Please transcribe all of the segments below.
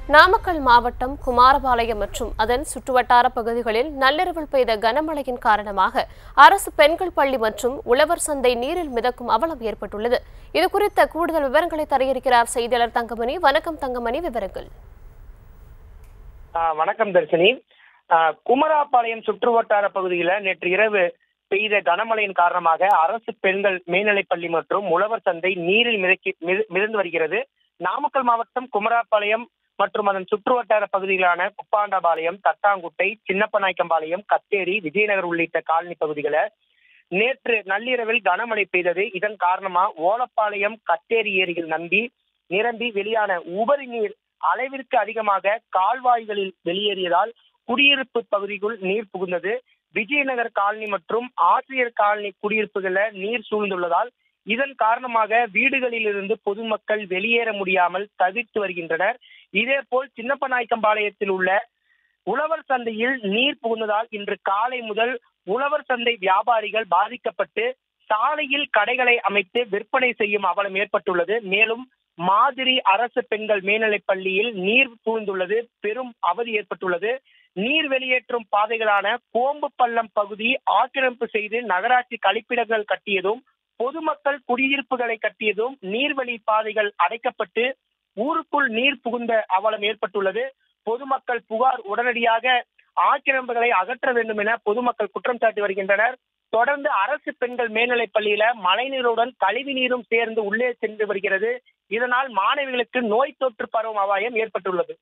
நாமக்கல் மாவட்டம் குமாரபாளையம் மற்றும் அதன் சுற்றுவட்டார பகுதிகளில் நள்ளிரவில் பெய்த கனமழையின் காரணமாக அரசு பெண்கள் பள்ளி மற்றும் உழவர் சந்தை நீரில் மிதக்கும் அவலம் ஏற்பட்டுள்ளது இது குறித்த கூடுதல் விவரங்களை தர இருக்கிறார் செய்தியாளர் தங்கமணி வணக்கம் தங்கமணி விவரங்கள் ஆ, வணக்கம் தர்ஷினி ஆ, குமராபாளையம் சுற்றுவட்டார பகுதியில் நேற்று இரவு பெய்த கனமழையின் காரணமாக அரசு பெண்கள் மேல்நிலைப்பள்ளி மற்றும் உழவர் சந்தை நீரில் மிதக்கி மித- மிதந்து வருகிறது நாமக்கல் மாவட்டம் குமராபாளையம் மற்றும் அதன் சுற்றுவட்டார பகுதிகளான குப்பாண்டாபாளையம் தட்டாங்குட்டை சின்னப்பநாயக்கம்பாளையம் கத்தேரி விஜயநகர் உள்ளிட்ட காலனி பகுதிகளை நேற்று நள்ளிரவில் கனமழை பெய்தது இதன் காரணமா ஓலப்பாளையம் கத்தேரி ஏரிகள் நம்பி நிரம்பி வெளியான உபரி நீர் அளவிற்கு அதிகமாக கால்வாய்களில் வெளியேறியதால் குடியிருப்பு பகுதிக்குள் நீர் புகுந்தது விஜயநகர் காலனி மற்றும் ஆசிரியர் காலனி குடியிருப்புகளில் நீர் சூழ்ந்துள்ளதால் இதன் காரணமாக வீடுகளில் இருந்து பொதுமக்கள் வெளியேற முடியாமல் தவிர்த்து வருகின்றனர் இதேபோல் சின்னப்பநாயக்கம்பாளையத்தில் உள்ள உழவர் சந்தையில் நீர் புகுந்ததால் இன்று காலை முதல் உழவர் சந்தை வியாபாரிகள் பாதிக்கப்பட்டு சாலையில் கடைகளை அமைத்து விற்பனை செய்யும் அவலம் ஏற்பட்டுள்ளது மேலும் மாதிரி அரசு பெண்கள் மேல்நிலைப் பள்ளியில் நீர் சூழ்ந்துள்ளது பெரும் அவதி ஏற்பட்டுள்ளது நீர் வெளியேற்றும் பாதைகளான கோம்பு பள்ளம் பகுதி ஆக்கிரமிப்பு செய்து நகராட்சி கழிப்பிடங்கள் கட்டியதும் பொதுமக்கள் குடியிருப்புகளை கட்டியதும் நீர்வழி பாதைகள் அடைக்கப்பட்டு ஊருக்குள் நீர் புகுந்த அவலம் ஏற்பட்டுள்ளது பொதுமக்கள் புகார் உடனடியாக ஆக்கிரமிப்புகளை அகற்ற வேண்டும் என பொதுமக்கள் குற்றம் சாட்டி வருகின்றனர் தொடர்ந்து அரசு பெண்கள் மேல்நிலைப் பள்ளியில மழைநீருடன் கழிவு நீரும் சேர்ந்து உள்ளே சென்று வருகிறது இதனால் மாணவிகளுக்கு நோய் தொற்று பரவும் அபாயம் ஏற்பட்டுள்ளது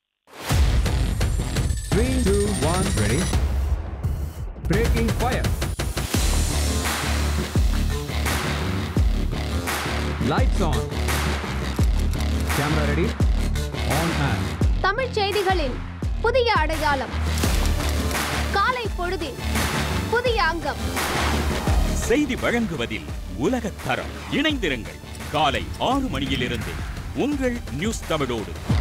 Three, two, one, ready. Breaking fire. Lights on. Camera ready. On and. தமிழ்ச் செய்திகளின் புதிய அடையாளம் காலை பொழுதின் புதிய அங்கம் செய்தி வழங்குவதில் உலகத் தரம் இணைந்திருங்கள் காலை ஆறு மணியிலிருந்து உங்கள் நியூஸ் தமிழோடு